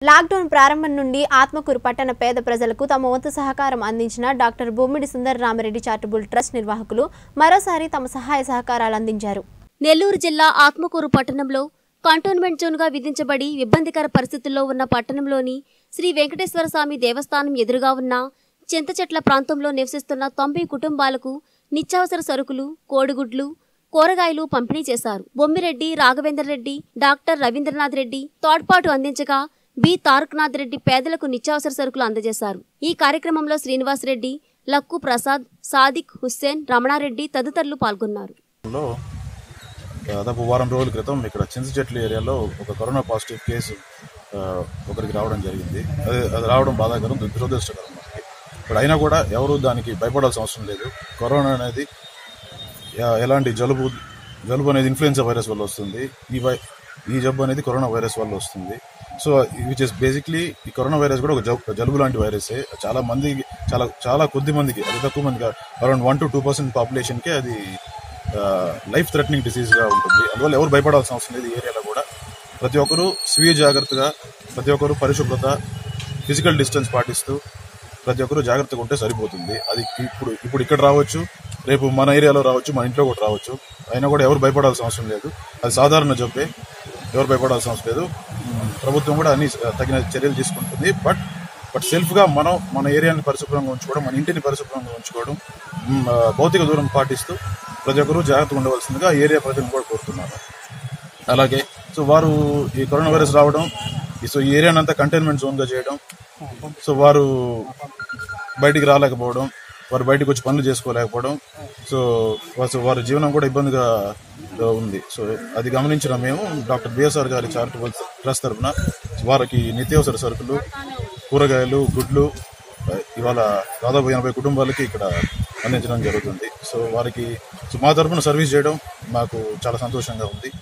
lockdown ప్రారంభం నుండి ఆత్మకూరు పట్టణ పేద ప్రజలకు తమ వంతు సహకారం అందించిన doctor Bommidi Sundara Ramareddy charitable trust నిర్వాహకులు మరోసారి తమ సహాయ సహకారాలు అందించారు నెల్లూరు జిల్లా ఆత్మకూరు పట్టణంలో కంటోన్మెంట్ జోన్గా విధించబడి ఇబ్బందికర పరిస్థితుల్లో ఉన్న పట్టణంలోని శ్రీ వెంకటేశ్వర స్వామి దేవస్థానం ఎదురుగా ఉన్న చింతచెట్ల ప్రాంతంలో నివసిస్తున్న తొంభై కుటుంబాలకు నిత్యావసర సరుకులు కోడిగుడ్లు కూరగాయలు పంపిణీ చేశారు బొమ్మిరెడ్డి రాఘవేంద్ర రెడ్డి డాక్టర్ రవీంద్రనాథ్ రెడ్డి తోడ్పాటు అందించగా బి తారకనాథ్ రెడ్డి పేదలకు నిత్యావసర సరుకులు అందజేశారు ఈ కార్యక్రమంలో శ్రీనివాస్ రెడ్డి లక్కు ప్రసాద్ సాదిక్ హుస్సేన్ రమణారెడ్డి తదితరులు పాల్గొన్నారు లో దాదాపు వారం రోజుల క్రితం ఇక్కడ చింతచెట్ల ఏరియాలో ఒక కరోనా పాజిటివ్ కేసు ఆ, ఒకరికి రావడం జరిగింది అది అది రావడం బాధాకరం దురదృష్టకరం మనకి ఇప్పుడు అయినా కూడా ఎవరు దానికి భయపడాల్సిన అవసరం లేదు కరోనా అనేది ఎ- ఎలాంటి జలుబు జలుబు అనేది ఇన్ఫ్లుయెన్జా వైరస్ వల్ల వస్తుంది ఈ వై ఈ జబ్బు అనేది కరోనా వైరస్ వల్ల వస్తుంది సో విచ్ ఇస్ బేసిక్లీ ఈ కరోనా వైరస్ కూడా ఒక జబ్- జలుబు లాంటి వైరసే చాలా మందికి చాలా చాలా కొద్ది మందికి అతి తక్కువ మందికి around one two two percent పాపులేషన్కి అది లైఫ్ థ్రెటనింగ్ డిసీజ్గా ఉంటుంది అందువల్ల ఎవరు భయపడాల్సిన అవసరం లేదు ఈ ఏరియాలో కూడా ప్రతి ఒక్కరూ స్వీయ జాగ్రత్తగా ప్రతి ఒక్కరూ పరిశుభ్రత ఫిజికల్ డిస్టెన్స్ పాటిస్తూ ప్రతి ఒక్కరూ జాగ్రత్తగా ఉంటే సరిపోతుంది అది ఇప్పుడు ఇప్పుడు ఇక్కడ రావచ్చు రేపు మన ఏరియాలో రావచ్చు మన ఇంట్లో కూడా రావచ్చు అయినా కూడా ఎవరు భయపడాల్సిన అవసరం లేదు అది సాధారణ జబ్బే ఎవరు భయపడాల్సిన అవసరం లేదు ఉమ్, ప్రభుత్వం కూడా అన్ని తగిన చర్యలు తీసుకుంటుంది బట్ బట్ సెల్ఫ్గా మనం మన ఏరియాని పరిశుభ్రంగా ఉంచుకోవడం మన ఇంటిని పరిశుభ్రంగా ఉంచుకోవడం ఉమ్, ఆ, భౌతిక దూరం పాటిస్తూ ప్రతి ఒక్కరూ జాగ్రత్తగా ఉండవలసిందిగా ఏరియా ప్రజలను కూడా కోరుతున్నాను అలాగే సో వారు ఈ కరోనా వైరస్ రావడం ఈ సో ఈ ఏరియాని అంతా కంటైన్మెంట్ జోన్గా చేయడం సో వారు బయటికి రాలేకపోవడం వారు బయటకు వచ్చి పనులు చేసుకోలేకపోవడం సో వాసు- వారి జీవనం కూడా ఇబ్బందిగా ఆ, ఉంది సో అది గమనించిన మేము డాక్టర్ బిఎస్ఆర్ గారి చారిటబుల్ ట్రస్ట్ తరఫున వారికి నిత్యావసర సరుకులు కూరగాయలు గుడ్లు ఆ, ఇవాళ దాదాపు ఎనభై కుటుంబాలకి ఇక్కడ అందించడం జరుగుతుంది సో వారికి సో మా తరఫున సర్వీస్ చేయడం మాకు చాలా సంతోషంగా ఉంది